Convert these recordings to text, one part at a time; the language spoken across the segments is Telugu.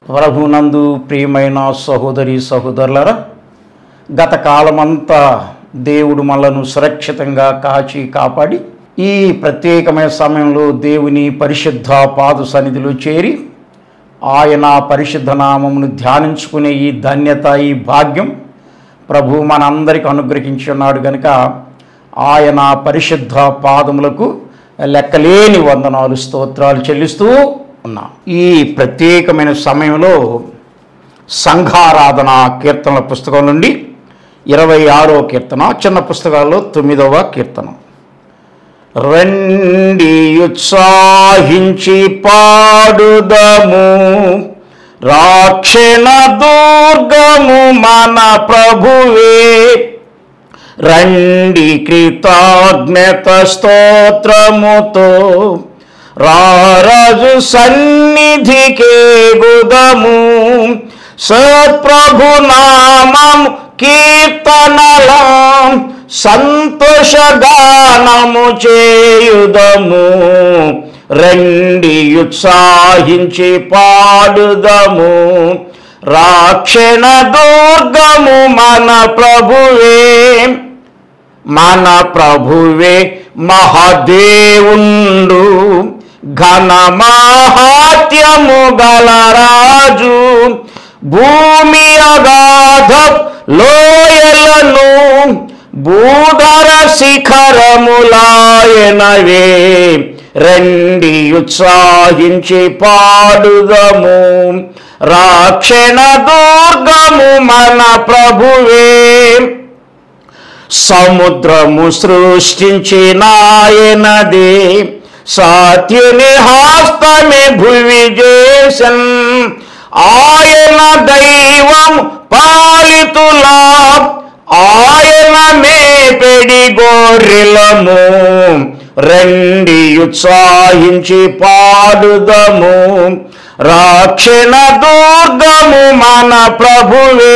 ప్రభునందు ప్రియమైన సహోదరి సహోదరులరా గత కాలమంతా దేవుడు మనలను సురక్షితంగా కాచి కాపాడి ఈ ప్రత్యేకమైన సమయంలో దేవుని పరిశుద్ధ పాద సన్నిధిలో చేరి ఆయన పరిశుద్ధ నామమును ధ్యానించుకునే ఈ ధన్యత ఈ భాగ్యం ప్రభు మనందరికి అనుగ్రహించి ఉన్నాడు కనుక ఆయన పరిశుద్ధ పాదములకు లెక్కలేని వందనాలు స్తోత్రాలు చెల్లిస్తూ ఉన్నాం ఈ ప్రత్యేకమైన సమయంలో సంఘారాధన కీర్తనల పుస్తకం నుండి ఇరవై ఆరో కీర్తన చిన్న పుస్తకాల్లో తొమ్మిదవ కీర్తన రండి ఉత్సాహించి పాడుదము రాక్షణ దుర్గము మన ప్రభువే రండి కృతజ్ఞత స్తోత్రముతో రారాజు సన్నిధికే గుదము సత్ప్రభు నామం కీర్తనలా సంతోషగానము చేయుదము రండి ఉత్సాహించి పాడుదము రాక్షణ దుర్గము మన ప్రభువే మన ప్రభువే మహాదేవుండు ఘన మహాత్యము గల రాజు భూమి అగాధ లోయలను భూధర శిఖరములాయనవే రండి ఉత్సాహించి పాడుదము రాక్షణ దుర్గము మన ప్రభువే సముద్రము సృష్టించినాయనదే సాత్యుని హాస్తమే భువి చేసన్ ఆయన దైవం పాలితులా ఆయన మేపెడి గోర్రెలము రండి ఉత్సాహించి పాడుదము రాక్షణ దుర్గము మన ప్రభువే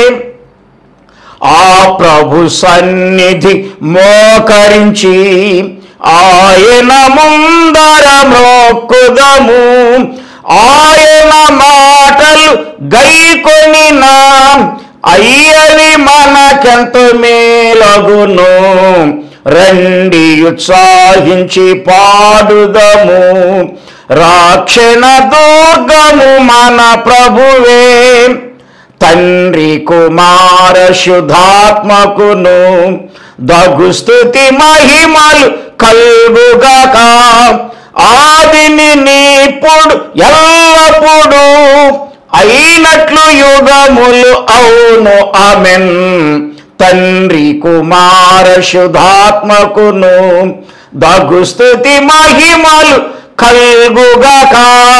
ఆ ప్రభు సన్నిధి మోకరించి ఆయన ముందర మొక్కుదము ఆయన మాటలు గైకొని నా అయ్యవి మనకెంత మేలగును రండి ఉత్సాహించి పాడుదము రాక్షణ దుర్గము మన ప్రభువే తండ్రి కుమార శుద్ధాత్మకును దగు స్థుతి మహిమలు కల్గుగాక ఆదిని నీప్పుడు ఎల్లప్పుడు అయినట్లు యుగములు అవును అమెన్ తండ్రి కుమార శుద్ధాత్మకును దగు స్థుతి మహిమలు కల్గుగాక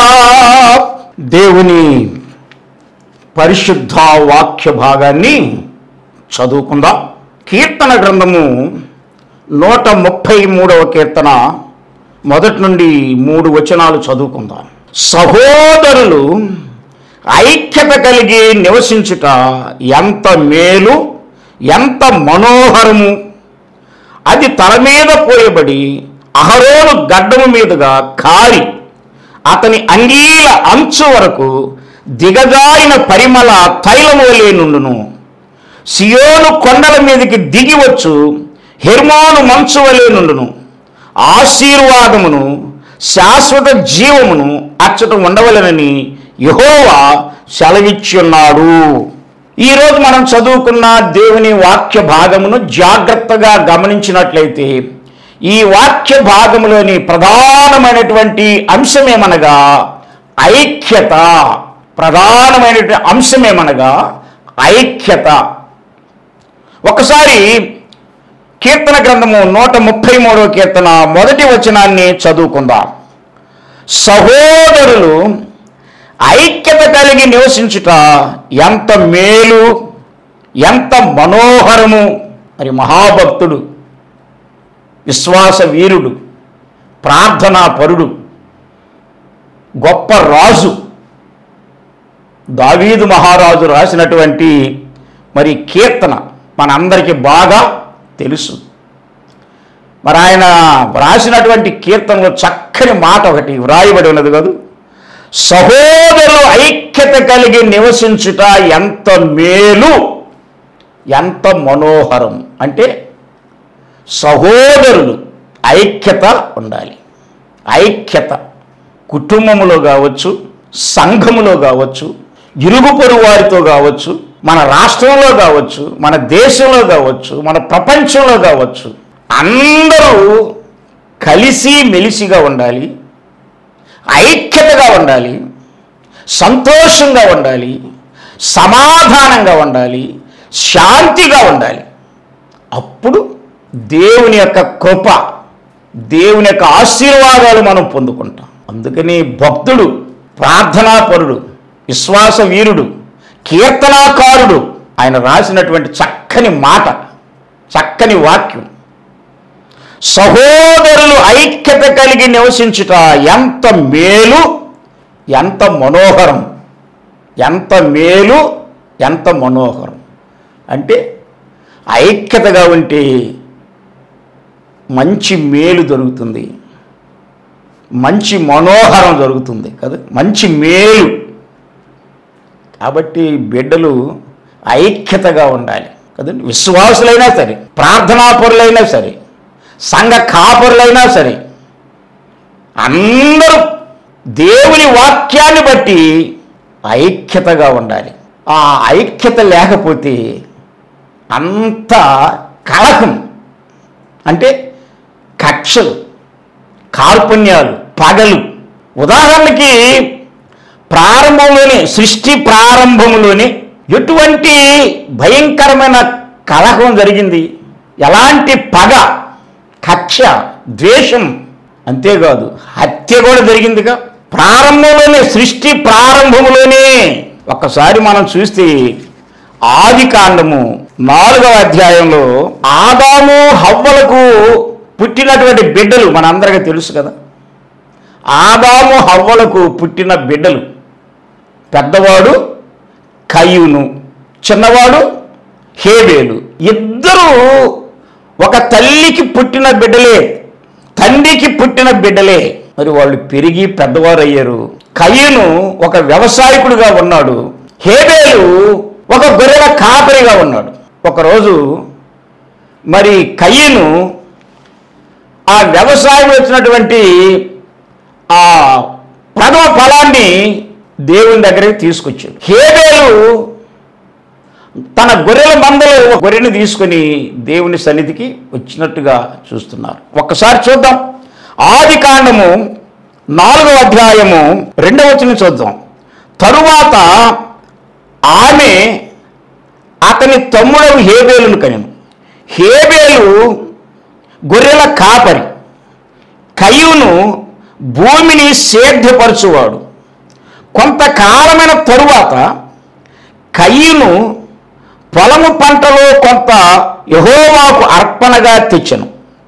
దేవుని పరిశుద్ధ వాక్య భాగాన్ని చదువుకుందాం కీర్తన గ్రంథము నూట ముప్పై మూడవ కీర్తన మొదటి నుండి మూడు వచనాలు చదువుకుందాం సహోదరులు ఐక్యత కలిగి నివసించుట ఎంత మేలు ఎంత మనోహరము అది తల మీద పోయబడి అహరోను గడ్డము మీదుగా కారి అతని అంగీల అంచు వరకు దిగజారిన పరిమళ తైలమోలే నుండును సియోను కొండల మీదకి దిగి వచ్చు హెర్మోను మంచు వలె నుండును ఆశీర్వాదమును శాశ్వత జీవమును అచ్చట ఉండవలనని యహోవా సెలవిచ్చున్నాడు ఈరోజు మనం చదువుకున్న దేవుని వాక్య భాగమును జాగ్రత్తగా గమనించినట్లయితే ఈ వాక్య భాగములోని ప్రధానమైనటువంటి అంశమేమనగా ఐక్యత ప్రధానమైనటువంటి అంశమేమనగా ఐక్యత ఒకసారి కీర్తన గ్రంథము నూట ముప్పై మూడవ కీర్తన మొదటి వచనాన్ని చదువుకుందాం సహోదరులు ఐక్యత కలిగి నివసించుట ఎంత మేలు ఎంత మనోహరము మరి మహాభక్తుడు విశ్వాస వీరుడు ప్రార్థనా పరుడు గొప్ప రాజు దావీదు మహారాజు రాసినటువంటి మరి కీర్తన మనందరికీ బాగా తెలుసు మరి ఆయన వ్రాసినటువంటి కీర్తనలో చక్కని మాట ఒకటి వ్రాయబడి ఉన్నది కాదు సహోదరులు ఐక్యత కలిగి నివసించుట ఎంత మేలు ఎంత మనోహరం అంటే సహోదరులు ఐక్యత ఉండాలి ఐక్యత కుటుంబములో కావచ్చు సంఘములో కావచ్చు ఇరుగు పొరుగు వారితో కావచ్చు మన రాష్ట్రంలో కావచ్చు మన దేశంలో కావచ్చు మన ప్రపంచంలో కావచ్చు అందరూ కలిసి మెలిసిగా ఉండాలి ఐక్యతగా ఉండాలి సంతోషంగా ఉండాలి సమాధానంగా ఉండాలి శాంతిగా ఉండాలి అప్పుడు దేవుని యొక్క కృప దేవుని యొక్క ఆశీర్వాదాలు మనం పొందుకుంటాం అందుకని భక్తుడు ప్రార్థనాపరుడు విశ్వాస వీరుడు కీర్తనాకారుడు ఆయన రాసినటువంటి చక్కని మాట చక్కని వాక్యం సహోదరులు ఐక్యత కలిగి నివసించుట ఎంత మేలు ఎంత మనోహరం ఎంత మేలు ఎంత మనోహరం అంటే ఐక్యతగా ఉంటే మంచి మేలు దొరుకుతుంది మంచి మనోహరం జరుగుతుంది కదా మంచి మేలు కాబట్టి బిడ్డలు ఐక్యతగా ఉండాలి కదండి విశ్వాసులైనా సరే ప్రార్థనాపరులైనా సరే సంఘ కాపరులైనా సరే అందరూ దేవుని వాక్యాన్ని బట్టి ఐక్యతగా ఉండాలి ఆ ఐక్యత లేకపోతే అంత కలహం అంటే కక్షలు కార్పుణ్యాలు పగలు ఉదాహరణకి ప్రారంభంలోనే సృష్టి ప్రారంభంలోనే ఎటువంటి భయంకరమైన కలహం జరిగింది ఎలాంటి పగ కక్ష ద్వేషం అంతేకాదు హత్య కూడా జరిగిందిగా ప్రారంభంలోనే సృష్టి ప్రారంభంలోనే ఒక్కసారి మనం చూస్తే ఆది కాండము నాలుగవ అధ్యాయంలో ఆదాము హవ్వలకు పుట్టినటువంటి బిడ్డలు మనందరికీ తెలుసు కదా ఆదాము హవ్వలకు పుట్టిన బిడ్డలు పెద్దవాడు కయ్యూను చిన్నవాడు హేబేలు ఇద్దరు ఒక తల్లికి పుట్టిన బిడ్డలే తండ్రికి పుట్టిన బిడ్డలే మరి వాళ్ళు పెరిగి పెద్దవారు అయ్యారు కయ్యను ఒక వ్యవసాయకుడిగా ఉన్నాడు హేబేలు ఒక గొర్రెల కాపరిగా ఉన్నాడు ఒకరోజు మరి కయ్యను ఆ వ్యవసాయం వచ్చినటువంటి ఆ ప్రథమ ఫలాన్ని దేవుని దగ్గరికి తీసుకొచ్చాడు హేబేలు తన గొర్రెల మందలో ఒక గొర్రెని తీసుకొని దేవుని సన్నిధికి వచ్చినట్టుగా చూస్తున్నారు ఒక్కసారి చూద్దాం ఆది కాండము నాలుగవ అధ్యాయము రెండవ వచనం చూద్దాం తరువాత ఆమె అతని తమ్ముడవు హేబేలును కనెను హేబేలు గొర్రెల కాపరి కయ్యూను భూమిని సేద్యపరచువాడు కొంతకాలమైన తరువాత కయ్యూను పొలము పంటలో కొంత యహోవాకు అర్పణగా తెచ్చెను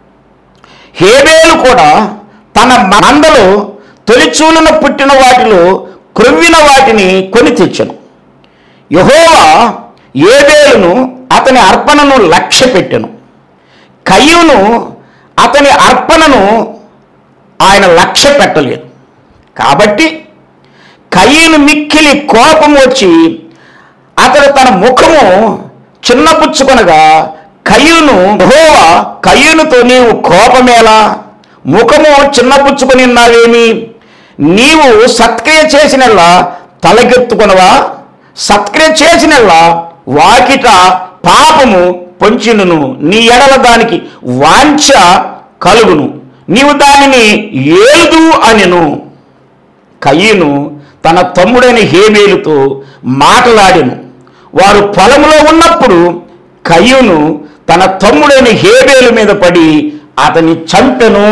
హేబేలు కూడా తన మందలో తొలిచూలున పుట్టిన వాటిలో క్రొవ్విన వాటిని కొని తెచ్చెను యహోవా ఏబేలును అతని అర్పణను లక్ష్య పెట్టెను కయ్యూను అతని అర్పణను ఆయన లక్ష్య పెట్టలేదు కాబట్టి కయ్యను మిక్కిలి కోపం వచ్చి అతడు తన ముఖము చిన్నపుచ్చుకొనగా కయ్యూను యెహోవా కయ్యూనుతో నీవు కోపమేలా ముఖము చిన్నపుచ్చుకొని ఉన్నావేమి నీవు సత్క్రియ చేసినల్లా తలకెత్తుకొనవా సత్క్రియ చేసినల్లా వాకిట పాపము పొంచినును నీ ఎడల దానికి వాంఛ కలుగును నీవు దానిని ఏదు అనెను కయ్యను తన తమ్ముడైన హేబేలుతో మాటలాడెను వారు పొలంలో ఉన్నప్పుడు కయ్యూను తన తమ్ముడైన హేబేలు మీద పడి అతని చంపెను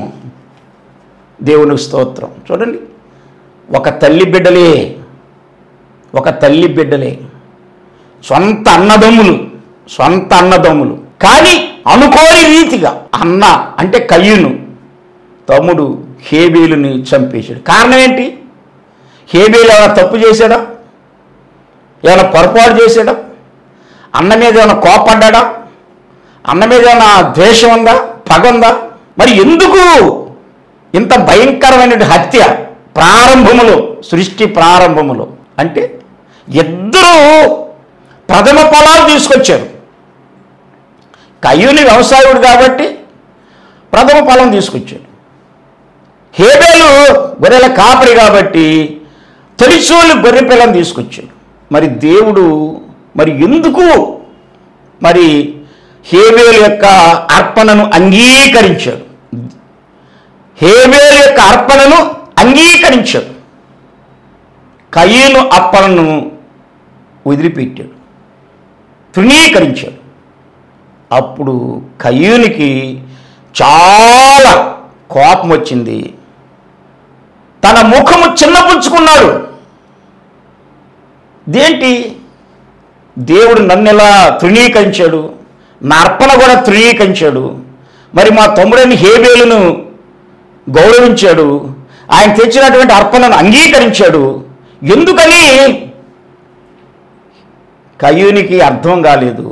దేవునికి స్తోత్రం చూడండి ఒక తల్లి బిడ్డలే ఒక తల్లి బిడ్డలే సొంత అన్నదమ్ములు సొంత అన్నదమ్ములు కానీ అనుకోని రీతిగా అన్న అంటే కయ్యూను తమ్ముడు హేబేలుని చంపేశాడు కారణం ఏంటి హేబేలు ఏమైనా తప్పు చేశాడా ఏమైనా పొరపాటు చేశాడా అన్న మీద ఏమైనా కోపడ్డా అన్న మీద ఏమైనా ద్వేషం ఉందా పగ ఉందా మరి ఎందుకు ఇంత భయంకరమైన హత్య ప్రారంభములో సృష్టి ప్రారంభములో అంటే ఇద్దరు ప్రథమ ఫలాలు తీసుకొచ్చారు కయ్యూని వ్యవసాయుడు కాబట్టి ప్రథమ ఫలం తీసుకొచ్చాడు హేబేలు గొర్రెల కాపరి కాబట్టి తొలిచూలు గొర్రె పిల్లని తీసుకొచ్చాడు మరి దేవుడు మరి ఎందుకు మరి హేబేలు యొక్క అర్పణను అంగీకరించాడు హేబేలు యొక్క అర్పణను అంగీకరించాడు కయ్యను అర్పణను వదిలిపెట్టాడు తృణీకరించాడు అప్పుడు కయ్యూనికి చాలా కోపం వచ్చింది తన ముఖము చిన్నపుచ్చుకున్నాడు దేంటి దేవుడు నన్ను ఎలా తృణీకరించాడు నా అర్పణ కూడా తృణీకరించాడు మరి మా తమ్ముడని హేబేలును గౌరవించాడు ఆయన తెచ్చినటువంటి అర్పణను అంగీకరించాడు ఎందుకని కయ్యూనికి అర్థం కాలేదు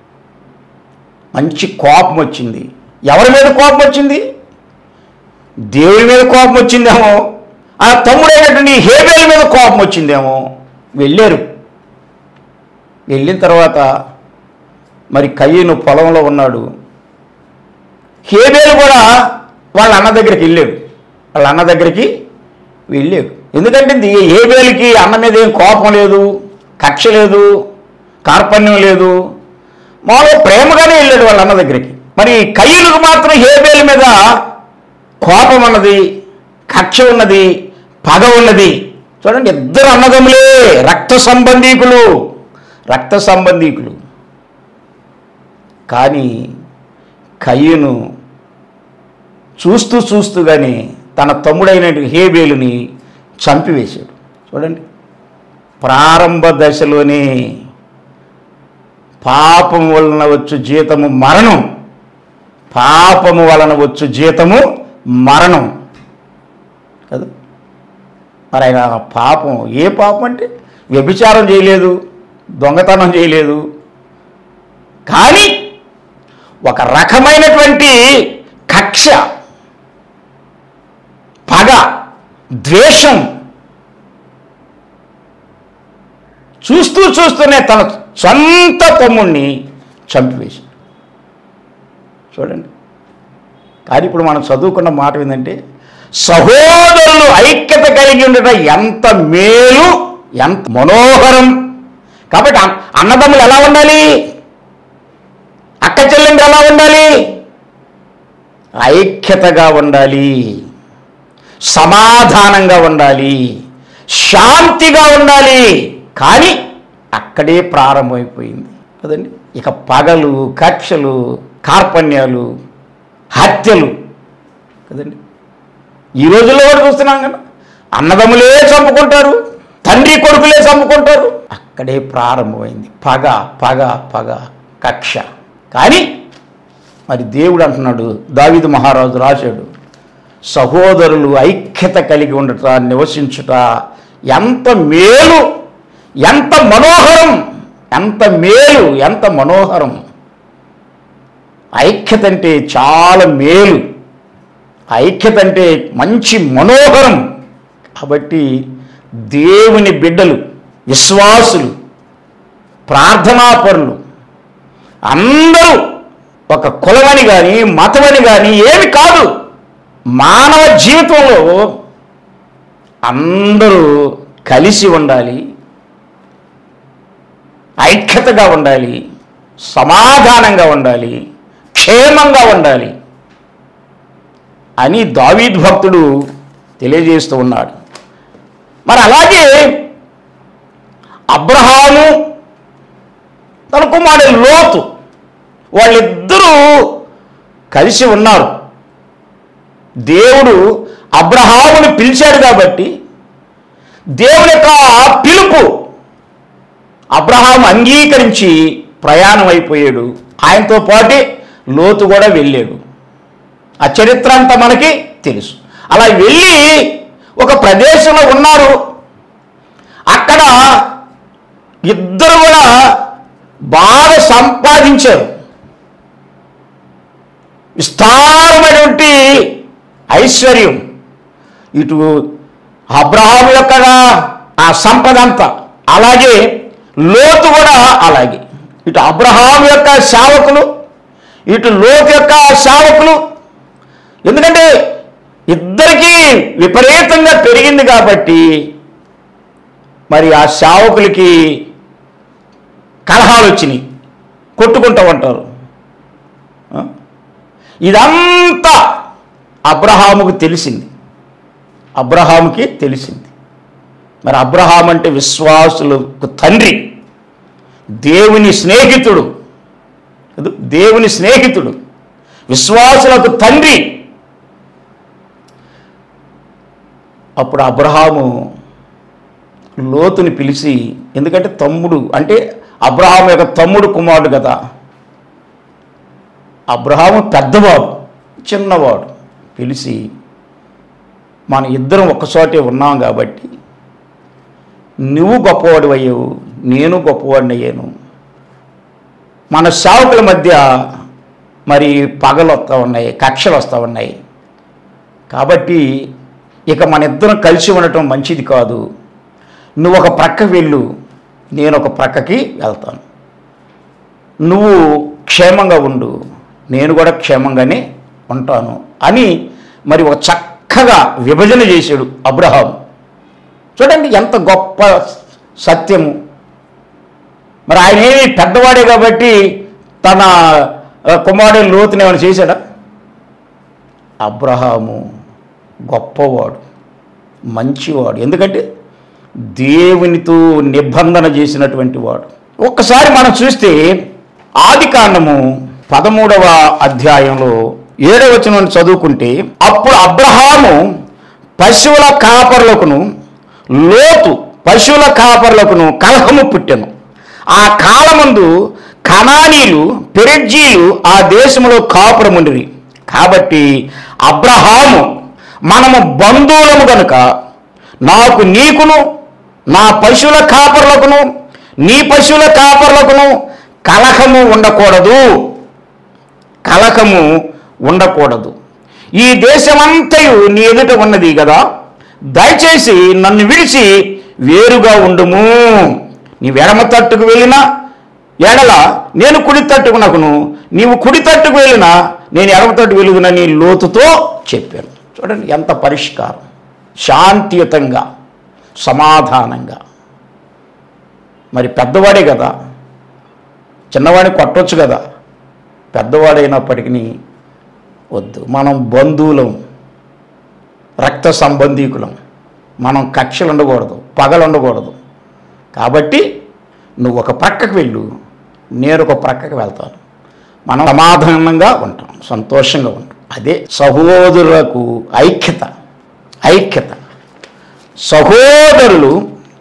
మంచి కోపం వచ్చింది ఎవరి మీద కోపం వచ్చింది దేవుడి మీద కోపం వచ్చిందేమో ఆ తమ్ముడైనటువంటి హేబేల్ మీద కోపం వచ్చిందేమో వెళ్ళారు వెళ్ళిన తర్వాత మరి కయ్యను పొలంలో ఉన్నాడు హేబేలు కూడా వాళ్ళ అన్న దగ్గరికి వెళ్ళాడు వాళ్ళ అన్న దగ్గరికి వెళ్ళాడు ఎందుకంటే ఇది హేబేలుకి అన్న మీద ఏం కోపం లేదు కక్ష లేదు కార్పణ్యం లేదు మామూలుగా ప్రేమగానే వెళ్ళాడు వాళ్ళ అన్న దగ్గరికి మరి కయ్యలకు మాత్రం హేబేలు మీద కోపం ఉన్నది కక్ష ఉన్నది పగ ఉన్నది చూడండి ఇద్దరు అన్నదమ్ములే రక్త సంబంధీకులు రక్త సంబంధీకులు కానీ కయ్యను చూస్తూ చూస్తూగానే తన తమ్ముడైన హేబేలుని చంపివేశాడు చూడండి ప్రారంభ దశలోనే పాపం వలన వచ్చు జీతము మరణం పాపము వలన వచ్చు జీతము మరణం కదా మరి ఆయన పాపం ఏ పాపం అంటే వ్యభిచారం చేయలేదు దొంగతనం చేయలేదు కానీ ఒక రకమైనటువంటి కక్ష పగ ద్వేషం చూస్తూ చూస్తూనే తన సొంత తమ్ముణ్ణి చంపివేశాడు చూడండి కానీ ఇప్పుడు మనం చదువుకున్న మాట ఏంటంటే సహోదరులు ఐక్యత కలిగి ఉండటం ఎంత మేలు ఎంత మనోహరం కాబట్టి అన్న- అన్నదమ్ములు ఎలా ఉండాలి అక్క చెల్లెండు ఎలా ఉండాలి ఐక్యతగా ఉండాలి సమాధానంగా ఉండాలి శాంతిగా ఉండాలి కానీ అక్కడే ప్రారంభమైపోయింది కదండి ఇక పగలు కక్షలు కార్పణ్యాలు హత్యలు కదండి ఈ రోజుల్లో కూడా చూస్తున్నాం కదా అన్నదమ్ములే చంపుకుంటారు తండ్రి కొడుకులే చంపుకుంటారు అక్కడే ప్రారంభమైంది పగ పగ పగ కక్ష కానీ మరి దేవుడు అంటున్నాడు దావిదు మహారాజు రాశాడు సహోదరులు ఐక్యత కలిగి ఉండట నివసించుట ఎంత మేలు ఎంత మనోహరం ఎంత మేలు ఎంత మనోహరం ఐక్యత అంటే చాలా మేలు ఐక్యత అంటే మంచి మనోహరం కాబట్టి దేవుని బిడ్డలు విశ్వాసులు ప్రార్థనాపరులు అందరూ ఒక కులమని కానీ మతమని కానీ ఏమి కాదు మానవ జీవితంలో అందరూ కలిసి ఉండాలి ఐక్యతగా ఉండాలి సమాధానంగా ఉండాలి క్షేమంగా ఉండాలి అని దావీద్ భక్తుడు తెలియజేస్తూ ఉన్నాడు మరి అలాగే అబ్రహాము తన కుమారుడు లోతు వాళ్ళిద్దరూ కలిసి ఉన్నారు దేవుడు అబ్రహాముని పిలిచాడు కాబట్టి దేవుని యొక్క పిలుపు అబ్రహాం అంగీకరించి ప్రయాణం అయిపోయాడు ఆయనతో పాటే లోతు కూడా వెళ్ళాడు ఆ చరిత్ర అంతా మనకి తెలుసు అలా వెళ్ళి ఒక ప్రదేశంలో ఉన్నారు అక్కడ ఇద్దరు కూడా బాగా సంపాదించారు విస్తారమైనటువంటి ఐశ్వర్యం ఇటు అబ్రహాం యొక్క ఆ సంపద అంతా అలాగే లోతు కూడా అలాగే ఇటు అబ్రహాం యొక్క సేవకులు ఇటు లోతు యొక్క సేవకులు ఎందుకంటే ఇద్దరికీ విపరీతంగా పెరిగింది కాబట్టి మరి ఆ సేవకులకి కలహాలు వచ్చినాయి కొట్టుకుంటూ ఉంటారు ఆ? ఇదంతా అబ్రహాముకు తెలిసింది అబ్రహాముకి తెలిసింది మరి అబ్రహాం అంటే విశ్వాసులకు తండ్రి దేవుని స్నేహితుడు కదూ? దేవుని స్నేహితుడు విశ్వాసులకు తండ్రి అప్పుడు అబ్రహాము లోతుని పిలిచి ఎందుకంటే తమ్ముడు అంటే అబ్రహాం యొక్క తమ్ముడు కుమారుడు కదా అబ్రహాము పెద్దవాడు చిన్నవాడు పిలిచి మన ఇద్దరం ఒక్కచోటే ఉన్నాం కాబట్టి నువ్వు గొప్పవాడు అయ్యావు నేను గొప్పవాడిని అయ్యాను మన సేవకుల మధ్య మరి పగలు వస్తూ ఉన్నాయి కక్షలు వస్తూ ఉన్నాయి కాబట్టి ఇక మన ఇద్దరం కలిసి ఉండటం మంచిది కాదు నువ్వు ఒక ప్రక్క వెళ్ళు నేను ఒక ప్రక్కకి వెళ్తాను నువ్వు క్షేమంగా ఉండు నేను కూడా క్షేమంగానే ఉంటాను అని మరి ఒక చక్కగా విభజన చేశాడు అబ్రహాం చూడండి ఎంత గొప్ప సత్యము మరి ఆయన ఏమి పెద్దవాడే కాబట్టి తన ఆ, కుమారుడు లోతుని ఏమైనా చేశాడా అబ్రహాము గొప్పవాడు మంచివాడు ఎందుకంటే దేవునితో నిబంధన చేసినటువంటి వాడు ఒక్కసారి మనం చూస్తే ఆది కాండము పదమూడవ అధ్యాయంలో ఏడవ వచనం చదువుకుంటే అప్పుడు అబ్రహాము పశువుల కాపరులకును లోతు పశువుల కాపరులకును కలహము పుట్టెను ఆ కాలమందు కనానీలు పెరెజ్జీలు ఆ దేశంలో కాపురముండిరి కాబట్టి అబ్రహాము మనము బంధువులము గనుక నాకు నీకును నా పశువుల కాపర్లకును నీ పశువుల కాపర్లకును కలహము ఉండకూడదు కలహము ఉండకూడదు ఈ దేశమంతయు నీ ఎదుట ఉన్నది కదా దయచేసి నన్ను విడిచి వేరుగా ఉండుము నీ ఎడమ తట్టుకు వెళ్ళినా ఎడల నేను కుడి తట్టుకు నకును నీవు కుడి తట్టుకు వెళ్ళినా నేను ఎడమ తట్టు వెలుగునని లోతుతో చెప్పాను చూడండి ఎంత పరిష్కారం శాంతియుతంగా సమాధానంగా మరి పెద్దవాడే కదా చిన్నవాడిని కొట్టొచ్చు కదా పెద్దవాడైనప్పటికీ వద్దు మనం బంధువులం రక్త సంబంధీకులం మనం కక్షలు ఉండకూడదు పగలు ఉండకూడదు కాబట్టి నువ్వు ఒక ప్రక్కకు వెళ్ళు నేను ఒక ప్రక్కకు వెళ్తాను మనం సమాధానంగా ఉంటాం సంతోషంగా ఉంటాం అదే సహోదరులకు ఐక్యత ఐక్యత సహోదరులు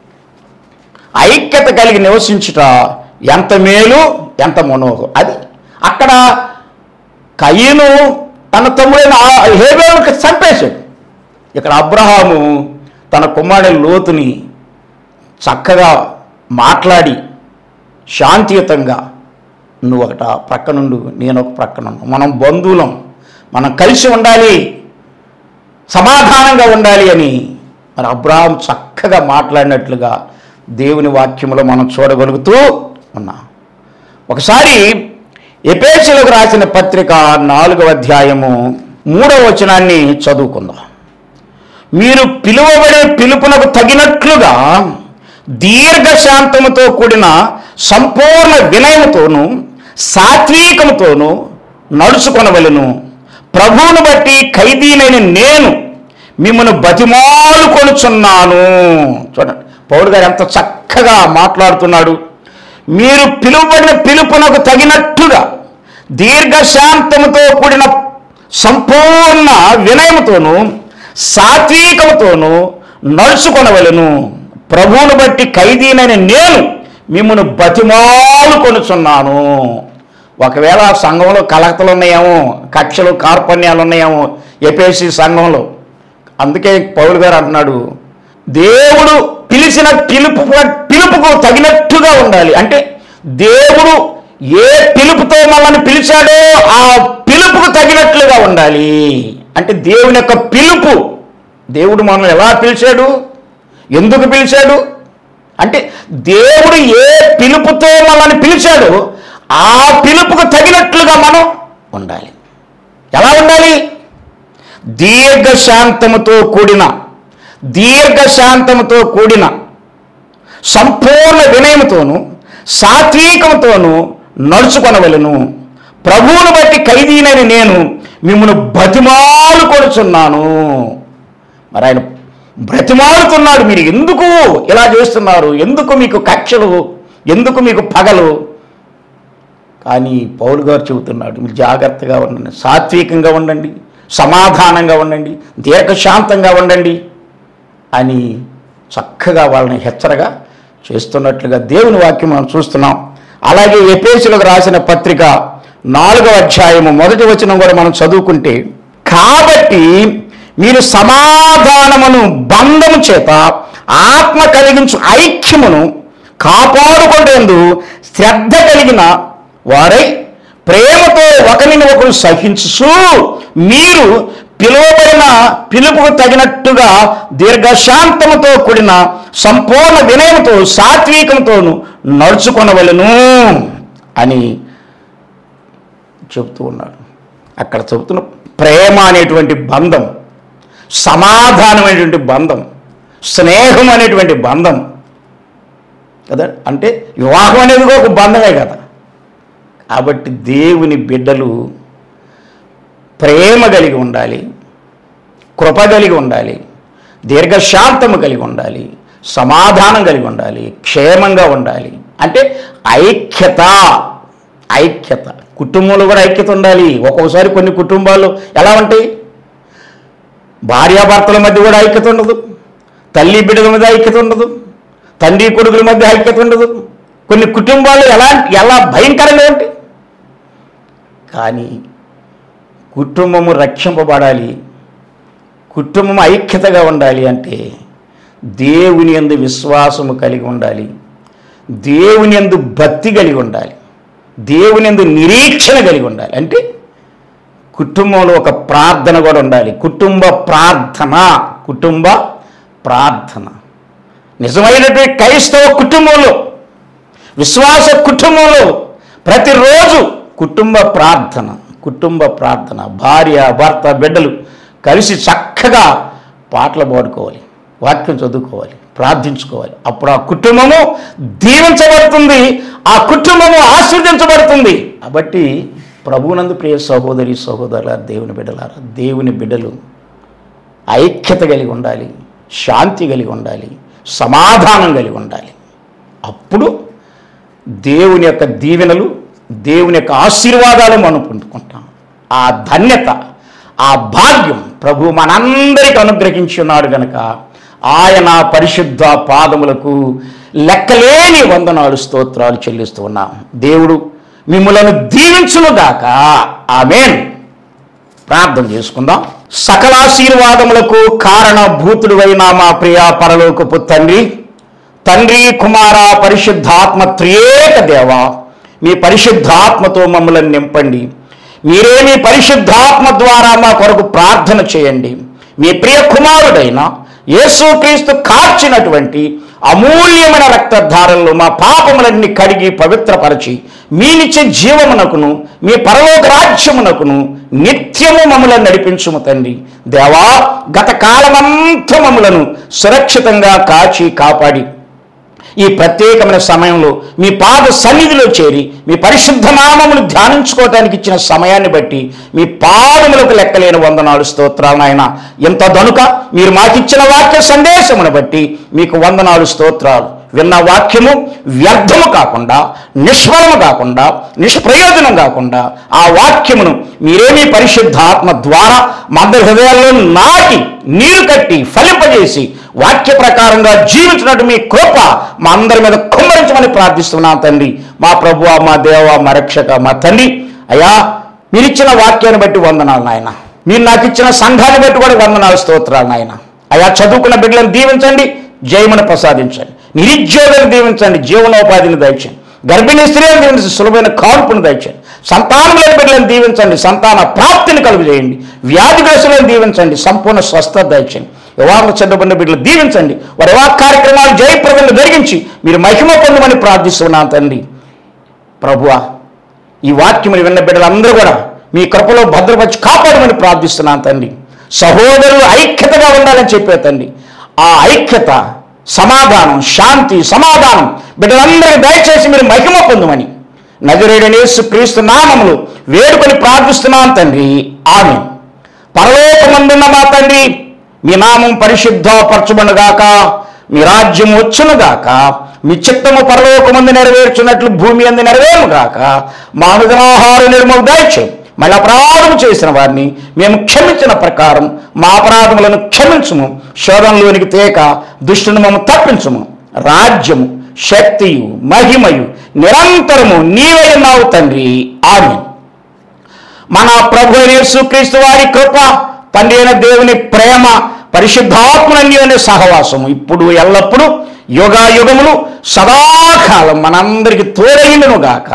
ఐక్యత కలిగి నివసించుట ఎంత మేలు ఎంత మనోహం అది అక్కడ కయ్యను తన తమ్ముడైన ఆ హేబేలుకి చంపేశాడు ఇక్కడ అబ్రహాము తన కుమారుడి లోతుని చక్కగా మాట్లాడి శాంతియుతంగా నువ్వు ఒకట ప్రక్క నుండు నేను ఒక ప్రక్కన ఉన్నాను. మనం బంధువులం మనం కలిసి ఉండాలి సమాధానంగా ఉండాలి అని మరి అబ్రహాం చక్కగా మాట్లాడినట్లుగా దేవుని వాక్యములో మనం చూడగలుగుతూ ఉన్నాం ఒకసారి ఎపేసులకు రాసిన పత్రిక నాలుగవ అధ్యాయము మూడవ వచనాన్ని చదువుకుందాం మీరు పిలువబడే పిలుపునకు తగినట్లుగా దీర్ఘశాంతముతో కూడిన సంపూర్ణ వినయముతోనూ సాత్వికముతోనూ నడుచుకొనవలెను ప్రభువును బట్టి ఖైదీనైన నేను మిమ్మల్ని బతిమాలు కొనుచున్నాను చూడండి పౌరు గారు ఎంత చక్కగా మాట్లాడుతున్నాడు మీరు పిలువబడిన పిలుపునకు తగినట్టుగా దీర్ఘశాంతముతో కూడిన సంపూర్ణ వినయముతోనూ సాత్వికముతోనూ నడుచుకొనవలెను ప్రభువును బట్టి ఖైదీనైన నేను మిమ్మల్ని బతిమాలు కొనుచున్నాను ఒకవేళ ఆ సంఘంలో కలకతలు ఉన్నాయేమో కక్షలు కార్పణ్యాలు ఉన్నాయేమో ఎపేసి సంఘంలో అందుకే పౌలు గారు అంటున్నాడు దేవుడు పిలిచిన పిలుపు పిలుపుకు తగినట్టుగా ఉండాలి అంటే దేవుడు ఏ పిలుపుతో మనల్ని పిలిచాడో ఆ పిలుపుకు తగినట్లుగా ఉండాలి అంటే దేవుని యొక్క పిలుపు దేవుడు మనల్ని ఎలా పిలిచాడు ఎందుకు పిలిచాడు అంటే దేవుడు ఏ పిలుపుతో మనల్ని పిలిచాడో ఆ పిలుపుకు తగినట్లుగా మనం ఉండాలి ఎలా ఉండాలి దీర్ఘశాంతముతో కూడిన దీర్ఘశాంతముతో కూడిన సంపూర్ణ వినయముతోను సాత్వికముతోను నడుచుకొనవలను ప్రభువును బట్టి ఖైదీనని నేను మిమ్మల్ని బతిమాలు కొడుచున్నాను మరి ఆయన బ్రతిమాలుతున్నాడు మీరు ఎందుకు ఇలా చేస్తున్నారు ఎందుకు మీకు కక్షలు ఎందుకు మీకు పగలు కానీ పౌలు గారు చెబుతున్నాడు మీరు జాగ్రత్తగా ఉండండి సాత్వికంగా ఉండండి సమాధానంగా ఉండండి దీర్ఘశాంతంగా ఉండండి అని చక్కగా వాళ్ళని హెచ్చరగా చేస్తున్నట్లుగా దేవుని వాక్యం మనం చూస్తున్నాం అలాగే ఎపేసులకు రాసిన పత్రిక నాలుగవ అధ్యాయము మొదటి వచనం కూడా మనం చదువుకుంటే కాబట్టి మీరు సమాధానమును బంధము చేత ఆత్మ కలిగించు ఐక్యమును కాపాడుకుంటేందు శ్రద్ధ కలిగిన వారై ప్రేమతో ఒకరిని ఒకరు సహించు మీరు పిలువబడిన పిలుపుకు తగినట్టుగా దీర్ఘశాంతముతో కూడిన సంపూర్ణ వినయంతో సాత్వికంతోను నడుచుకొనవలను అని చెబుతూ ఉన్నాడు అక్కడ చెబుతున్న ప్రేమ అనేటువంటి బంధం సమాధానమైనటువంటి బంధం స్నేహం అనేటువంటి బంధం కదా అంటే వివాహం అనేది కూడా ఒక బంధమే కదా కాబట్టి దేవుని బిడ్డలు ప్రేమ కలిగి ఉండాలి కృప కలిగి ఉండాలి దీర్ఘశాంతము కలిగి ఉండాలి సమాధానం కలిగి ఉండాలి క్షేమంగా ఉండాలి అంటే ఐక్యత ఐక్యత కుటుంబంలో కూడా ఐక్యత ఉండాలి ఒక్కొక్కసారి కొన్ని కుటుంబాలు ఎలా ఉంటాయి భార్యాభర్తల మధ్య కూడా ఐక్యత ఉండదు తల్లి బిడ్డల మధ్య ఐక్యత ఉండదు తండ్రి కొడుకుల మధ్య ఐక్యత ఉండదు కొన్ని కుటుంబాలు ఎలా ఎలా భయంకరంగా ఉంటాయి కానీ కుటుంబము రక్షింపబడాలి కుటుంబం ఐక్యతగా ఉండాలి అంటే దేవుని యందు విశ్వాసము కలిగి ఉండాలి దేవుని యందు భక్తి కలిగి ఉండాలి దేవుని యందు నిరీక్షణ కలిగి ఉండాలి అంటే కుటుంబంలో ఒక ప్రార్థన కూడా ఉండాలి కుటుంబ ప్రార్థన కుటుంబ ప్రార్థన నిజమైనటువంటి క్రైస్తవ కుటుంబంలో విశ్వాస కుటుంబంలో ప్రతిరోజు కుటుంబ ప్రార్థన కుటుంబ ప్రార్థన భార్య భర్త బిడ్డలు కలిసి చక్కగా పాటలు పాడుకోవాలి వాక్యం చదువుకోవాలి ప్రార్థించుకోవాలి అప్పుడు ఆ కుటుంబము దీవించబడుతుంది ఆ కుటుంబము ఆస్వాదించబడుతుంది కాబట్టి ప్రభువునందు ప్రియ సహోదరి సహోదరుల దేవుని బిడ్డలారా దేవుని బిడ్డలు ఐక్యత కలిగి ఉండాలి శాంతి కలిగి ఉండాలి సమాధానం కలిగి ఉండాలి అప్పుడు దేవుని యొక్క దీవెనలు దేవుని యొక్క ఆశీర్వాదాలు మనం పొందుకుంటాం ఆ ధన్యత ఆ భాగ్యం ప్రభు మనందరికి అనుగ్రహించి ఉన్నాడు గనక ఆయన పరిశుద్ధ పాదములకు లెక్కలేని వందనాలు స్తోత్రాలు చెల్లిస్తూ ఉన్నాం దేవుడు మిమ్మలను దీవించునుగాక ఆమెన్ ప్రార్థన చేసుకుందాం సకలాశీర్వాదములకు కారణభూతుడువైన మా ప్రియా పరలోకపు తండ్రి తండ్రి కుమార పరిశుద్ధాత్మ త్రియేక దేవ మీ పరిశుద్ధాత్మతో మమ్మల్ని నింపండి మీరే మీ పరిశుద్ధాత్మ ద్వారా మా కొరకు ప్రార్థన చేయండి మీ ప్రియ కుమారుడైన యేసుక్రీస్తు కార్చినటువంటి అమూల్యమైన రక్తధారల్లో మా పాపములన్నీ కడిగి పవిత్రపరచి మీ నిత్య జీవమునకును మీ పరలోక రాజ్యమునకును నిత్యము మమ్మలను నడిపించుము తండ్రి దేవా గత కాలమంతా మమ్మలను సురక్షితంగా కాచి కాపాడి ఈ ప్రత్యేకమైన సమయంలో మీ పాద సన్నిధిలో చేరి మీ పరిశుద్ధ నామమును ధ్యానించుకోవటానికి ఇచ్చిన సమయాన్ని బట్టి మీ పాదములకు లెక్కలేని వందనాలు స్తోత్రాలు నాయన ఎంత దనుక మీరు మాకిచ్చిన వాక్య సందేశమును బట్టి మీకు వందనాలు స్తోత్రాలు విన్న వాక్యము వ్యర్థము కాకుండా నిష్ఫలము కాకుండా నిష్ప్రయోజనం కాకుండా ఆ వాక్యమును మీరేమీ పరిశుద్ధాత్మ ద్వారా మా అందరి హృదయాల్లో నాటి నీరు కట్టి ఫలింపజేసి వాక్య ప్రకారంగా జీవించినట్టు మీ కృప మా అందరి మీద కుమ్మరించమని ప్రార్థిస్తున్నాం తండ్రి మా ప్రభు మా దేవ మా రక్షక మా తండ్రి అయ్యా మీరిచ్చిన వాక్యాన్ని బట్టి వందనాలు నాయన మీరు నాకు ఇచ్చిన సంఘాన్ని బట్టి కూడా వందనాలు స్తోత్రాలు నాయన అయా చదువుకున్న బిడ్డలను దీవించండి జయమును ప్రసాదించండి నిరుద్యోగులను దీవించండి జీవనోపాధిని దయచండి గర్భిణీ స్త్రీలను దీవించి సులభమైన కాల్పును దయచండి సంతానం లేని బిడ్డలను దీవించండి సంతాన ప్రాప్తిని కలుగు చేయండి వ్యాధిగ్రస్తులను దీవించండి సంపూర్ణ స్వస్థత దయచండి వివాహం చెందబడిన బిడ్డలు దీవించండి వారి వివాహ కార్యక్రమాలు జయప్రదంగా జరిగించి మీరు మహిమ పొందమని ప్రార్థిస్తున్నాను తండ్రి ప్రభువా ఈ వాక్యములు విన్న బిడ్డలందరూ కూడా మీ కృపలో భద్రపరిచి కాపాడమని ప్రార్థిస్తున్నాను తండ్రి సహోదరులు ఐక్యతగా ఉండాలని చెప్పే తండ్రి ఆ ఐక్యత సమాధానం శాంతి సమాధానం బిడ్డలందరికీ దయచేసి మీరు మహిమ పొందమని నజరేడనేసు క్రీస్తు నామములు వేడుకొని ప్రార్థిస్తున్నాను తండ్రి ఆమె పరలోకమందున్న మా తండ్రి మీ నామం పరిశుద్ధపరచుబడుగాక మీ రాజ్యం వచ్చునుగాక మీ చిత్తము పరలోకమందు నెరవేర్చున్నట్లు భూమి అందు నెరవేరుగాక మా అనుదినాహార నిర్మలు దయచే మళ్ళీ అపరాధం చేసిన వారిని మేము క్షమించిన ప్రకారం మా అపరాధములను క్షమించుము శోధంలోనికి తేక దుష్టుని మమ్మల్ని తప్పించుము రాజ్యము శక్తియు మహిమయు నిరంతరము నీవై ఉన్నావు తండ్రి ఆమె మన ప్రభు అయిన యేసుక్రీస్తు వారి కృప తండ్రి అయిన దేవుని ప్రేమ పరిశుద్ధాత్మన్యోని సహవాసము ఇప్పుడు ఎల్లప్పుడూ యుగాయుగములు సదాకాలం మనందరికి తోడైండును గాక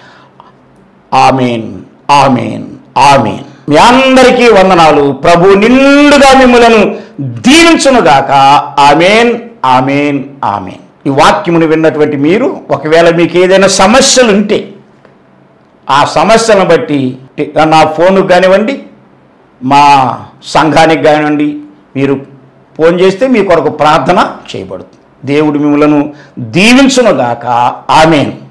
ఆమెన్ ఆమెన్ ఆమెన్ మీ అందరికీ వందనాలు ప్రభు నిండుగా మిమ్మలను దీవించును గాక ఆమెన్ ఆమెన్ ఆమెన్ ఈ వాక్యమును విన్నటువంటి మీరు ఒకవేళ మీకు ఏదైనా సమస్యలు ఉంటే ఆ సమస్యలను బట్టి నా ఫోన్కు కానివ్వండి మా సంఘానికి కానివ్వండి మీరు ఫోన్ చేస్తే మీ కొరకు ప్రార్థన చేయబడుతుంది దేవుడు మిమ్మలను దీవించునుగాక ఆమెను